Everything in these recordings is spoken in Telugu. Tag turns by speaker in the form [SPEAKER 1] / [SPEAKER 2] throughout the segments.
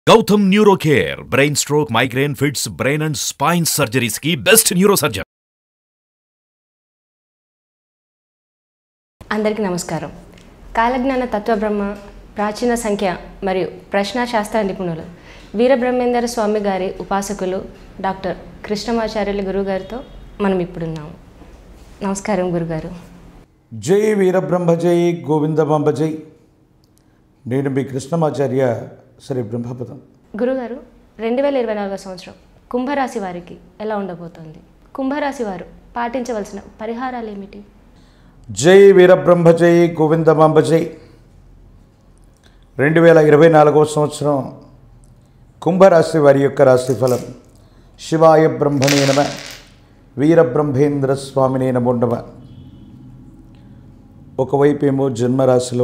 [SPEAKER 1] Gautam neuro care brain stroke migraine fits brain and spine surgeries కి బెస్ట్ న్యూరో సర్జన్
[SPEAKER 2] అందరికీ నమస్కారం కాలజ్ఞాన తత్వబ్రహ్మ ప్రాచీన సంఖ్య మరియు ప్రశ్నాశాస్త్ర నిపుణులు వీరబ్రహ్మేందర స్వామి గారి ఉపాసకులు డాక్టర్ కృష్ణమాచార్యులు గురుగారితో మనం ఇప్పుడున్నాము నమస్కారం గురుగారు
[SPEAKER 3] జై వీరబ్రహ్మ జై గోవిందమాంబ జై నేను మీ కృష్ణమాచార్య శ్రీ బ్రహ్మపదం
[SPEAKER 2] గురుగారు రెండు వేల ఇరవై నాలుగో సంవత్సరం కుంభరాశి వారికి ఎలా ఉండబోతోంది కుంభరాశి వారు పాటించవలసిన పరిహారాలు ఏమిటి
[SPEAKER 3] జై వీరబ్రహ్మ జై గోవిందమాంబ జై రెండు వేల ఇరవై నాలుగవ సంవత్సరం కుంభరాశి వారి యొక్క రాశిఫలం శివాయ బ్రహ్మణే నమ వీరబ్రహ్మేంద్ర స్వామినే నమో నమ ఒకవైపు ఏమో జన్మరాశిలో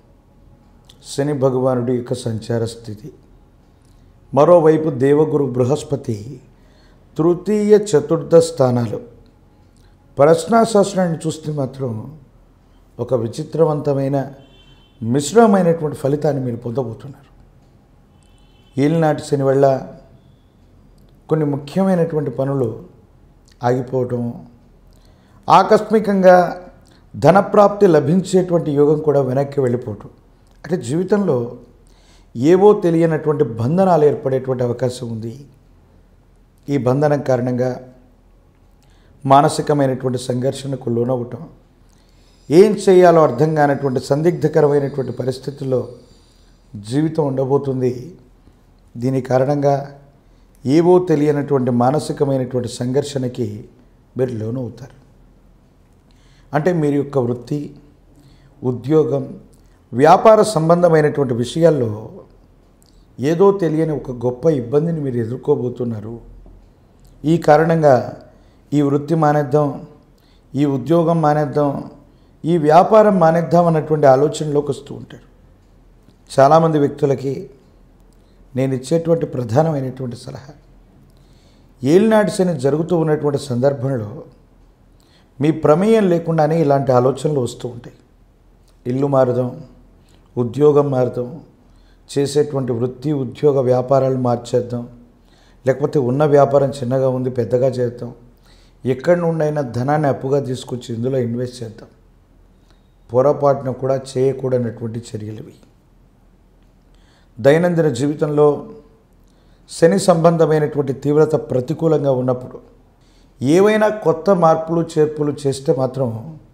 [SPEAKER 3] శని భగవానుడి యొక్క సంచార స్థితి మరోవైపు దేవగురు బృహస్పతి తృతీయ చతుర్థ స్థానాలు ప్రశ్నాశాస్త్రాన్ని చూస్తే మాత్రం ఒక విచిత్రవంతమైన మిశ్రమైనటువంటి ఫలితాన్ని మీరు పొందబోతున్నారు ఏలినాటి శని వల్ల కొన్ని ముఖ్యమైనటువంటి పనులు ఆగిపోవటం ఆకస్మికంగా ధనప్రాప్తి లభించేటువంటి యోగం కూడా వెనక్కి వెళ్ళిపోవటం అంటే జీవితంలో ఏవో తెలియనటువంటి బంధనాలు ఏర్పడేటువంటి అవకాశం ఉంది ఈ బంధనం కారణంగా మానసికమైనటువంటి సంఘర్షణకు లోనవ్వటం ఏం చేయాలో అర్థం కానటువంటి సందిగ్ధకరమైనటువంటి పరిస్థితుల్లో జీవితం ఉండబోతుంది దీని కారణంగా ఏవో తెలియనటువంటి మానసికమైనటువంటి సంఘర్షణకి మీరు లోనవుతారు అంటే మీరు యొక్క వృత్తి ఉద్యోగం వ్యాపార సంబంధమైనటువంటి విషయాల్లో ఏదో తెలియని ఒక గొప్ప ఇబ్బందిని మీరు ఎదుర్కోబోతున్నారు ఈ కారణంగా ఈ వృత్తి మానేద్దాం ఈ ఉద్యోగం మానేద్దాం ఈ వ్యాపారం మానేద్దాం అన్నటువంటి ఆలోచనలోకి వస్తూ ఉంటారు చాలామంది వ్యక్తులకి నేను ఇచ్చేటువంటి ప్రధానమైనటువంటి సలహా ఏలినాటి శని జరుగుతూ ఉన్నటువంటి సందర్భంలో మీ ప్రమేయం లేకుండానే ఇలాంటి ఆలోచనలు వస్తూ ఉంటాయి ఇల్లు మారుదాం ఉద్యోగం మారుదాం చేసేటువంటి వృత్తి ఉద్యోగ వ్యాపారాలు మార్చేద్దాం లేకపోతే ఉన్న వ్యాపారం చిన్నగా ఉంది పెద్దగా చేద్దాం ఎక్కడి నుండైనా ధనాన్ని అప్పుగా తీసుకొచ్చి ఇందులో ఇన్వెస్ట్ చేద్దాం పొరపాటున కూడా చేయకూడనటువంటి చర్యలు ఇవి దైనందిన జీవితంలో శని సంబంధమైనటువంటి తీవ్రత ప్రతికూలంగా ఉన్నప్పుడు ఏవైనా కొత్త మార్పులు చేర్పులు చేస్తే మాత్రం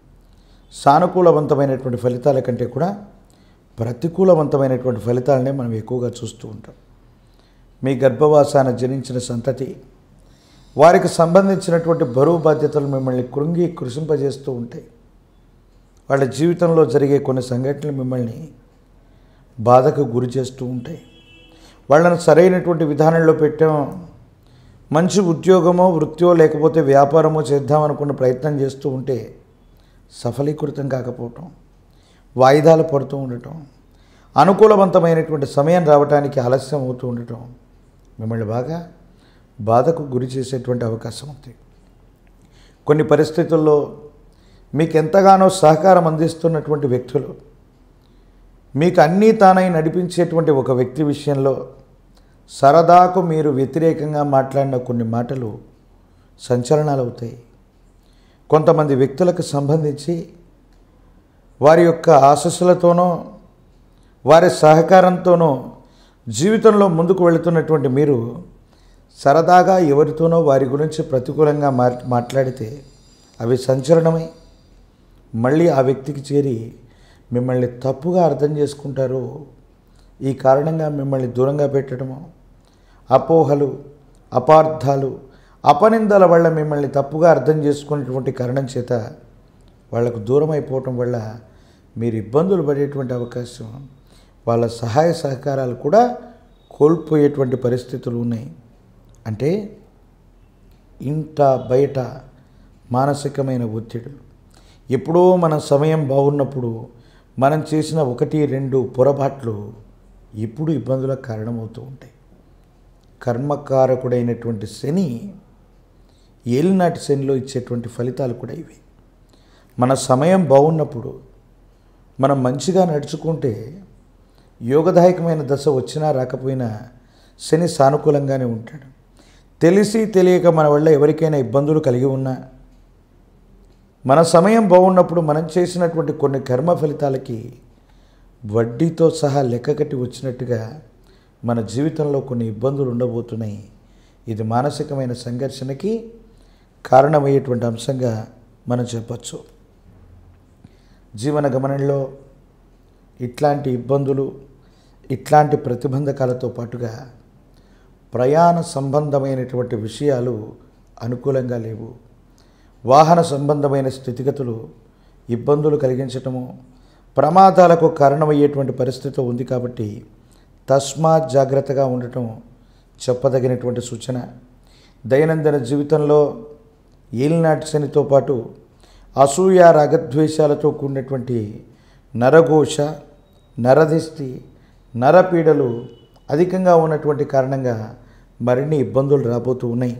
[SPEAKER 3] సానుకూలవంతమైనటువంటి ఫలితాల కంటే కూడా ప్రతికూలవంతమైనటువంటి ఫలితాలనే మనం ఎక్కువగా చూస్తూ ఉంటాం మీ గర్భవాసాన జనించిన సంతతి వారికి సంబంధించినటువంటి బరువు బాధ్యతలు మిమ్మల్ని కృంగి కృషింపజేస్తూ ఉంటాయి వాళ్ళ జీవితంలో జరిగే కొన్ని సంఘటనలు మిమ్మల్ని బాధకు గురి చేస్తూ ఉంటాయి వాళ్ళని సరైనటువంటి విధానంలో పెట్టాం మంచి ఉద్యోగమో వృత్తియో లేకపోతే వ్యాపారమో చేద్దామనుకున్న ప్రయత్నం చేస్తూ ఉంటే సఫలీకృతం కాకపోవటం వాయిదాలు పడుతూ ఉండటం అనుకూలవంతమైనటువంటి సమయం రావడానికి ఆలస్యం అవుతూ ఉండటం మిమ్మల్ని బాగా బాధకు గురి చేసేటువంటి అవకాశం ఉంది కొన్ని పరిస్థితుల్లో మీకు ఎంతగానో సహకారం అందిస్తున్నటువంటి వ్యక్తులు మీకు అన్నీ తానై నడిపించేటువంటి ఒక వ్యక్తి విషయంలో సరదాకు మీరు వ్యతిరేకంగా మాట్లాడిన కొన్ని మాటలు సంచలనాలు అవుతాయి కొంతమంది వ్యక్తులకు సంబంధించి వారి యొక్క ఆశస్సులతోనో వారి సహకారంతోనో జీవితంలో ముందుకు వెళుతున్నటువంటి మీరు సరదాగా ఎవరితోనో వారి గురించి ప్రతికూలంగా మా మాట్లాడితే అవి సంచలనమై మళ్ళీ ఆ వ్యక్తికి చేరి మిమ్మల్ని తప్పుగా అర్థం చేసుకుంటారు ఈ కారణంగా మిమ్మల్ని దూరంగా పెట్టడము అపోహలు అపార్థాలు అపనిందల వల్ల మిమ్మల్ని తప్పుగా అర్థం చేసుకునేటువంటి కారణం చేత వాళ్లకు దూరం అయిపోవటం వల్ల మీరు ఇబ్బందులు పడేటువంటి అవకాశం వాళ్ళ సహాయ సహకారాలు కూడా కోల్పోయేటువంటి పరిస్థితులు ఉన్నాయి అంటే ఇంట బయట మానసికమైన ఒత్తిడులు ఎప్పుడో మన సమయం బాగున్నప్పుడు మనం చేసిన ఒకటి రెండు పొరపాట్లు ఇప్పుడు ఇబ్బందులకు కారణమవుతూ ఉంటాయి కర్మకారకుడైనటువంటి శని ఏలినాటి శనిలో ఇచ్చేటువంటి ఫలితాలు కూడా ఇవి మన సమయం బాగున్నప్పుడు మనం మంచిగా నడుచుకుంటే యోగదాయకమైన దశ వచ్చినా రాకపోయినా శని సానుకూలంగానే ఉంటాడు తెలిసి తెలియక మన వల్ల ఎవరికైనా ఇబ్బందులు కలిగి ఉన్నా మన సమయం బాగున్నప్పుడు మనం చేసినటువంటి కొన్ని కర్మ ఫలితాలకి వడ్డీతో సహా లెక్కకట్టి వచ్చినట్టుగా మన జీవితంలో కొన్ని ఇబ్బందులు ఉండబోతున్నాయి ఇది మానసికమైన సంఘర్షణకి కారణమయ్యేటువంటి అంశంగా మనం చెప్పచ్చు జీవన గమనంలో ఇట్లాంటి ఇబ్బందులు ఇట్లాంటి ప్రతిబంధకాలతో పాటుగా ప్రయాణ సంబంధమైనటువంటి విషయాలు అనుకూలంగా లేవు వాహన సంబంధమైన స్థితిగతులు ఇబ్బందులు కలిగించటము ప్రమాదాలకు కారణమయ్యేటువంటి పరిస్థితి ఉంది కాబట్టి తస్మాత్ జాగ్రత్తగా ఉండటం చెప్పదగినటువంటి సూచన దైనందిన జీవితంలో ఏలినాటి శనితో పాటు అసూయ రాగద్వేషాలతో కూడినటువంటి నరఘోష నరదిష్టి నరపీడలు అధికంగా ఉన్నటువంటి కారణంగా మరిన్ని ఇబ్బందులు రాబోతూ ఉన్నాయి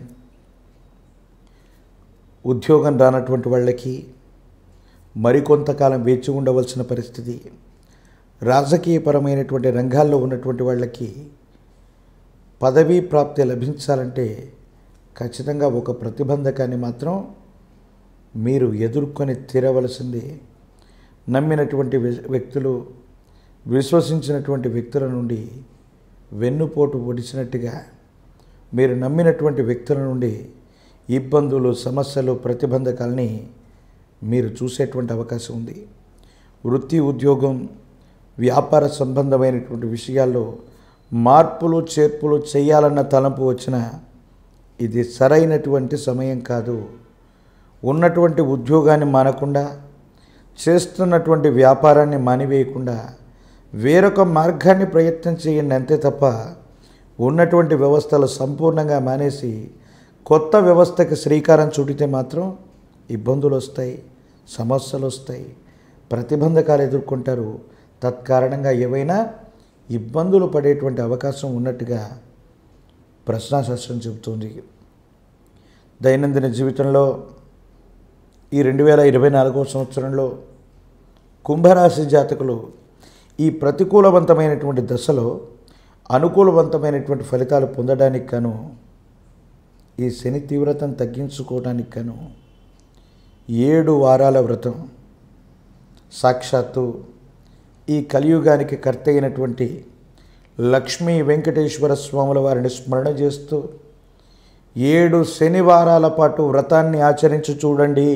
[SPEAKER 3] ఉద్యోగం రానటువంటి వాళ్ళకి మరికొంతకాలం వేచి ఉండవలసిన పరిస్థితి రాజకీయపరమైనటువంటి రంగాల్లో ఉన్నటువంటి వాళ్ళకి పదవీ ప్రాప్తి లభించాలంటే ఖచ్చితంగా ఒక ప్రతిబంధకాన్ని మాత్రం మీరు ఎదుర్కొని తీరవలసింది నమ్మినటువంటి వ్య- వ్యక్తులు విశ్వసించినటువంటి వ్యక్తుల నుండి వెన్నుపోటు ఒడిచినట్టుగా మీరు నమ్మినటువంటి వ్యక్తుల నుండి ఇబ్బందులు సమస్యలు ప్రతిబంధకాలని మీరు చూసేటువంటి అవకాశం ఉంది వృత్తి ఉద్యోగం వ్యాపార సంబంధమైనటువంటి విషయాల్లో మార్పులు చేర్పులు చేయాలన్న తలంపు వచ్చిన ఇది సరైనటువంటి సమయం కాదు ఉన్నటువంటి ఉద్యోగాన్ని మానకుండా చేస్తున్నటువంటి వ్యాపారాన్ని మానివేయకుండా వేరొక మార్గాన్ని ప్రయత్నం చేయండి అంతే తప్ప ఉన్నటువంటి వ్యవస్థలు సంపూర్ణంగా మానేసి కొత్త వ్యవస్థకి శ్రీకారం చుడితే మాత్రం ఇబ్బందులు వస్తాయి సమస్యలు వస్తాయి ప్రతిబంధకాలు ఎదుర్కొంటారు తత్కారణంగా ఏవైనా ఇబ్బందులు పడేటువంటి అవకాశం ఉన్నట్టుగా ప్రశ్నాశాస్త్రం చెబుతుంది దైనందిన జీవితంలో ఈ రెండు వేల ఇరవై నాలుగవ సంవత్సరంలో కుంభరాశి జాతకులు ఈ ప్రతికూలవంతమైనటువంటి దశలో అనుకూలవంతమైనటువంటి ఫలితాలు పొందడానికి గాను ఈ శని తీవ్రతను తగ్గించుకోవడానికి గాను ఏడు వారాల వ్రతం సాక్షాత్తు ఈ కలియుగానికి కర్త అయినటువంటి లక్ష్మీ వెంకటేశ్వర స్వాముల వారిని స్మరణ చేస్తూ ఏడు శనివారాల పాటు వ్రతాన్ని ఆచరించి చూడండి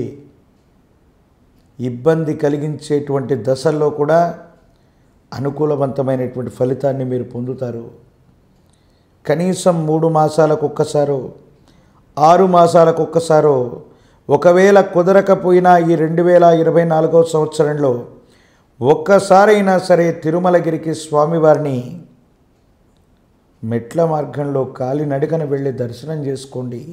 [SPEAKER 3] ఇబ్బంది కలిగించేటువంటి దశల్లో కూడా అనుకూలవంతమైనటువంటి ఫలితాన్ని మీరు పొందుతారు కనీసం మూడు మాసాలకు ఒక్కసారో ఆరు మాసాలకు ఒక్కసారో ఒకవేళ కుదరకపోయినా ఈ రెండు వేల ఇరవై నాలుగో సంవత్సరంలో ఒక్కసారైనా సరే తిరుమలగిరికి స్వామివారిని మెట్ల మార్గంలో కాలినడకన వెళ్ళి దర్శనం చేసుకోండి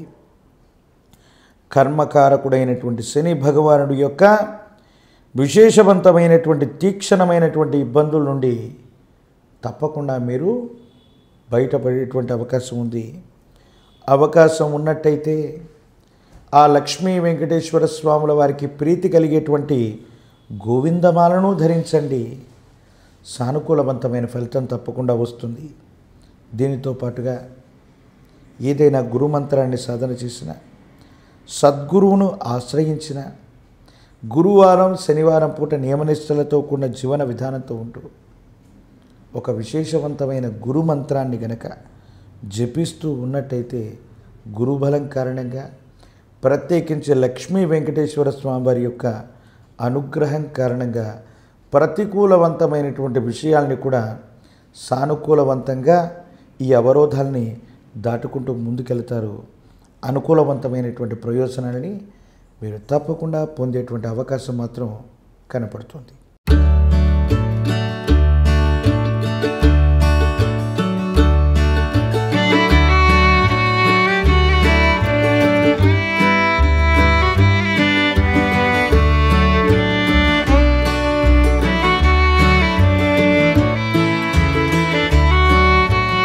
[SPEAKER 3] కర్మకారకుడైనటువంటి శని భగవానుడి యొక్క విశేషవంతమైనటువంటి తీక్షణమైనటువంటి ఇబ్బందుల నుండి తప్పకుండా మీరు బయటపడేటువంటి అవకాశం ఉంది అవకాశం ఉన్నట్టయితే ఆ లక్ష్మీ వెంకటేశ్వర స్వాముల వారికి ప్రీతి కలిగేటువంటి గోవిందమాలను ధరించండి సానుకూలవంతమైన ఫలితం తప్పకుండా వస్తుంది దీనితో పాటుగా ఏదైనా గురుమంత్రాన్ని సాధన చేసిన సద్గురువును ఆశ్రయించిన గురువారం శనివారం పూట నియమనిష్టలతో కూడిన జీవన విధానంతో ఉంటూ ఒక విశేషవంతమైన గురు మంత్రాన్ని గనక జపిస్తూ ఉన్నట్టయితే గురుబలం కారణంగా ప్రత్యేకించి లక్ష్మీ వెంకటేశ్వర స్వామి వారి యొక్క అనుగ్రహం కారణంగా ప్రతికూలవంతమైనటువంటి విషయాల్ని కూడా సానుకూలవంతంగా ఈ అవరోధాలని దాటుకుంటూ ముందుకెళ్తారు అనుకూలవంతమైనటువంటి ప్రయోజనాలని మీరు తప్పకుండా పొందేటువంటి అవకాశం మాత్రం కనపడుతుంది